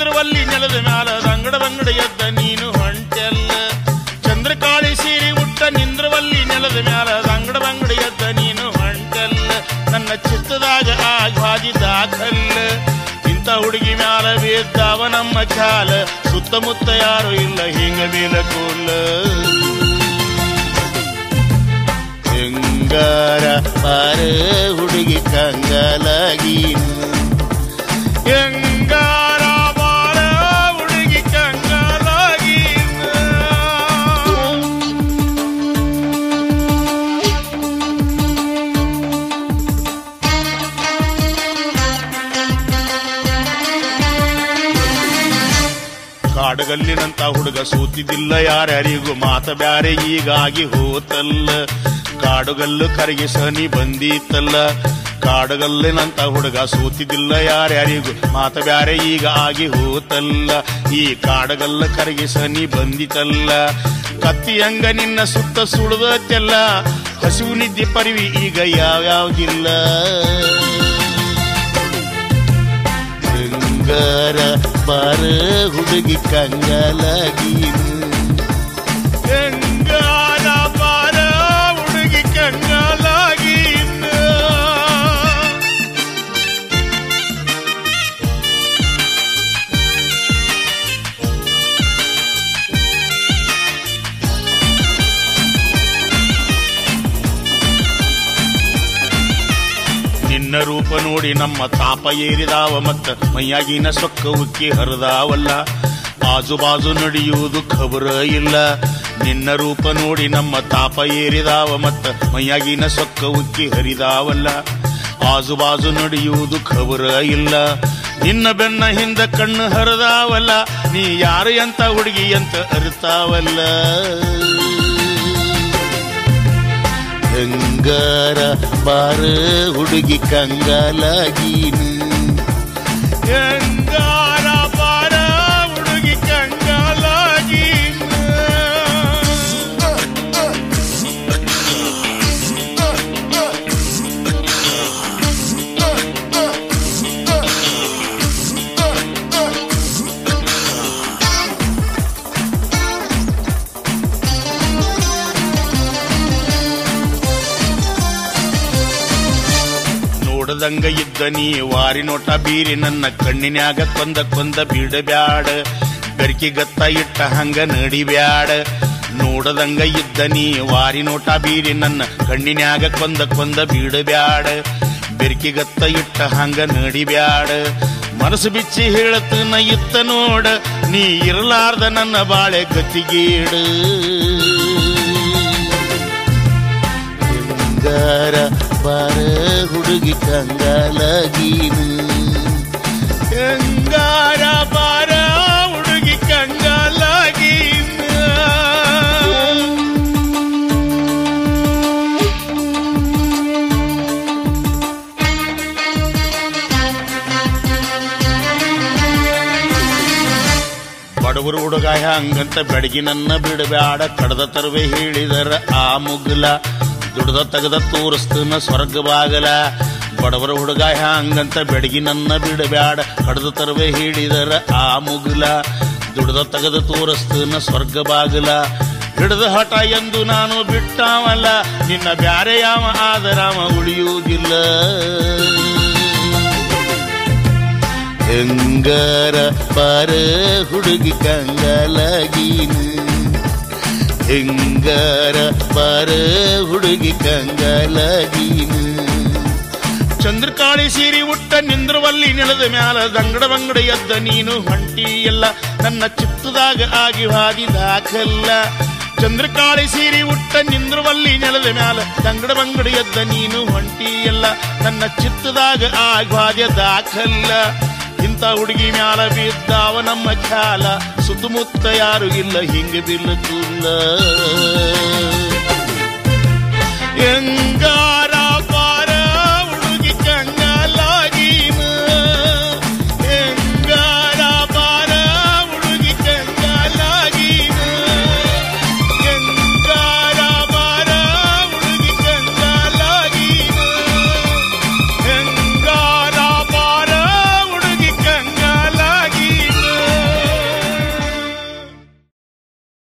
ನಿಂದ್ರವಲ್ಲಿ ನೆಲದ ಮ್ಯಾಲ ದಂಗಡ ಬಂಗಡ ಎದ್ದ ನೀನು ಹೊಂಟೆಲ್ಲ ಚಂದ್ರಕಾಳಿ ಸೀರೆ ಉಟ್ಟ ನಿಂದ್ರವಲ್ಲಿ ನೆಲದ ಮ್ಯಾಲ ದಂಗಡ ಬಂಗಡ ಎದ್ದ ನೀನು ಹೊಂಟೆಲ್ಲ ನನ್ನ ಚಿತ್ತದಾಗ ಆಗಾದಿ ದಾಖಲ್ಲ ಇಂಥ ಹುಡುಗಿ ಮ್ಯಾಲ ಬೇದ್ದಾವ ನಮ್ಮ ಚಾಲ ಸುತ್ತಮುತ್ತ ಯಾರು ಇಲ್ಲ ಹಿಂಗ ಮೇಲ ಕೂಲ ಹೆಂಗಾರ ಪಾರ ಹುಡುಗಿ ಕಂಗಾಲಾಗೀನು ಹೆಂಗಾರ ಬಾರ ಹುಡುಗಿ ಕಂಗಾಲಾಗೀನು ಕಾಡಗಲ್ಲಿನಂತ ಹುಡುಗ ಸೂತಿದ್ದಿಲ್ಲ ಯಾರ್ಯಾರಿಗೂ ಮಾತ ಬ್ಯಾರೆ ಹೀಗಾಗಿ ಹೋತಲ್ಲ ಕಾಡುಗಲ್ಲು ಕರಗಿ ಸನಿ ಬಂದೀತಲ್ಲ ಕಾಡುಗಲ್ಲಿನಂತ ಹುಡುಗ ಸೂತಿದ್ದಿಲ್ಲ ಯಾರ್ಯಾರಿಗೂ ಮಾತ ಬ್ಯಾರೆ ಈಗ ಆಗಿ ಹೋತಲ್ಲ ಈ ಕಾಡುಗಲ್ಲ ಕರಗಿ ಸನಿ ಬಂದಿತಲ್ಲ ಕತ್ತಿಯಂಗ ನಿನ್ನ ಸುತ್ತ ಸುಳಿದತ್ತೆಲ್ಲ ಹಸಿವು ನಿದ್ದೆ ಪರಿವಿ ಈಗ ಯಾವ್ಯಾವ್ದಿಲ್ಲ ಬಂಗಾರ ಬಾರ ಹುಡುಗಿ ಕಂಗಾಲಾಗೀನು ಗಂಗಾರ ಬಾರ ಹುಡುಗಿ ಕಂಗಾಲಾಗೀನು ನಿನ್ನ ರೂಪ ನೋಡಿ ನಮ್ಮ ತಾಪ ಏರಿದಾವ ಮತ್ತ ಮೈಯಾಗಿನ ಸೊಕ್ಕ ಉಕ್ಕಿ ಹರಿದಾವಲ್ಲ ಆಜು ಬಾಜು ನಡೆಯುವುದು ಖಬರ ಇಲ್ಲ ನಿನ್ನ ರೂಪ ನೋಡಿ ನಮ್ಮ ತಾಪ ಏರಿದಾವ ಮತ್ತ ಮೈಯಾಗಿನ ಸೊಕ್ಕ ಉಕ್ಕಿ ಹರಿದಾವಲ್ಲ ಆಜು ಬಾಜು ನಡೆಯುವುದು ಖಬರ ಇಲ್ಲ ನಿನ್ನ ಬೆನ್ನ ಹಿಂದ ಕಣ್ಣು ಹರಿದಾವಲ್ಲ ನೀ ಯಾರು ಎಂತ ಹುಡುಗಿ ಅಂತ ಅರಿತಾವಲ್ಲ ಗಂಗಾರ ಬಾರ ಹುಡುಗಿ ಕಂಗಾಲಾಗೀನು ಗಂಗಾರ ಬಾರ ಹುಡುಗಿ ಕಂಗಾಲಾಗೀನು ನೋಡದಂಗ ಇದ್ದ ನೀ ವಾರಿ ನೋಟ ಬೀರಿ ನನ್ನ ಕಣ್ಣಿನ್ಯಾಗ ಕೊಂದ ಕೊಂದ ಬೀಡಬ್ಯಾಡ ಬೆರ್ಕಿ ಗತ್ತ ಇಟ್ಟ ಹಂಗ ನಡಿಬ್ಯಾಡ ನೋಡದಂಗ ಇದ್ದ ನೀ ವಾರಿ ನೋಟ ಬೀರಿ ನನ್ನ ಕಣ್ಣಿನ್ಯಾಗ ಕೊಂದ ಕೊಂದ ಬೀಡಬ್ಯಾಡ ಬೆರ್ಕಿ ಗತ್ತ ಇಟ್ಟ ಹಂಗ ನಡಿಬ್ಯಾಡ ಮನಸ್ಸು ಬಿಚ್ಚಿ ಹೇಳತನ ಇತ್ತ ನೋಡ ನೀ ಇರಲಾರ್ದ ನನ್ನ ಬಾಳೆ ಗತಿಗೇಡು ಗಂಗಾರ ಬಾರ ಹುಡುಗಿ ಕಂಗಾಲಾಗೀನು ಗಂಗಾರ ಬಾರ ಹುಡುಗಿ ಕಂಗಾಲಾಗೀನು ಬಡವರು ಹುಡುಗ ಹಂಗಂತ ಬೆಡಗಿನನ್ನ ಬಿಡಬ್ಯಾಡ ಕಡದ ತರುವೆ ಹೇಳಿದರ ಆ ಮುಗ್ಲ ದುಡ್ದ ತೆಗದ ತೋರಿಸ್ತನ ಸ್ವರ್ಗ ಬಾಗಲ ಬಡವರ ಹುಡುಗ ಹಂಗಂತ ಬೆಡಗಿನನ್ನ ಬಿಡಬ್ಯಾಡ ಕಡದ ತರುವೆ ಹೇಳಿದರ ಆ ಮುಗ್ಲ ದುಡ್ದ ತೆಗದ ತೋರಿಸ್ತನ ಸ್ವರ್ಗ ಬಾಗಲ ಹಿಡಿದ ಹಠ ಎಂದು ನಾನು ಬಿಟ್ಟಾವಲ್ಲ ನಿನ್ನ ಬ್ಯಾರೆ ಯಾವ ಆದರಾಮ ಉಳಿಯುವುದಿಲ್ಲ ಹೆಂಗಾರ ಬಾರ ಹುಡುಗಿ ಕಂಗಾಲಾಗೀನು ಹೆಂಗಾರ ಬಾರ ಹುಡುಗಿ ಕಂಗಾಲಾಗೀನು ಚಂದ್ರಕಾಳಿ ಸೀರಿ ಉಟ್ಟ ನಿಂದ್ರವಲ್ಲಿ ನೆಲದ ಮ್ಯಾಲ ದಂಗಡ ಬಂಗಡ ಎದ್ದ ನೀನು ಹೊಂಟಿ ಎಲ್ಲ ನನ್ನ ಚಿತ್ತದಾಗ ಆಗಿ ಹಾದಿ ದಾಖಲ್ಲ ಚಂದ್ರಕಾಳಿ ಸೀರಿ ಉಟ್ಟ ನಿಂದ್ರವಲ್ಲಿ ನೆಲದ ಮ್ಯಾಲ ದಂಗಡ ಬಂಗಡ ಎದ್ದ ನೀನು ಹೊಂಟಿ ಎಲ್ಲ ನನ್ನ ಚಿತ್ತದಾಗ ಆಗಿ ಹಾದಿಯ ದಾಖಲ್ಲ ಇಂಥ ಹುಡುಗಿ ಮ್ಯಾಲ ಬಿದ್ದಾವ ನಮ್ಮ ಖ್ಯಾಲ ಸುತ್ತಮುತ್ತ ಯಾರು ಇಲ್ಲ ಹಿಂಗ ಬಿಲ್ಲ ತುಲ್ಲ ಹೆಂಗ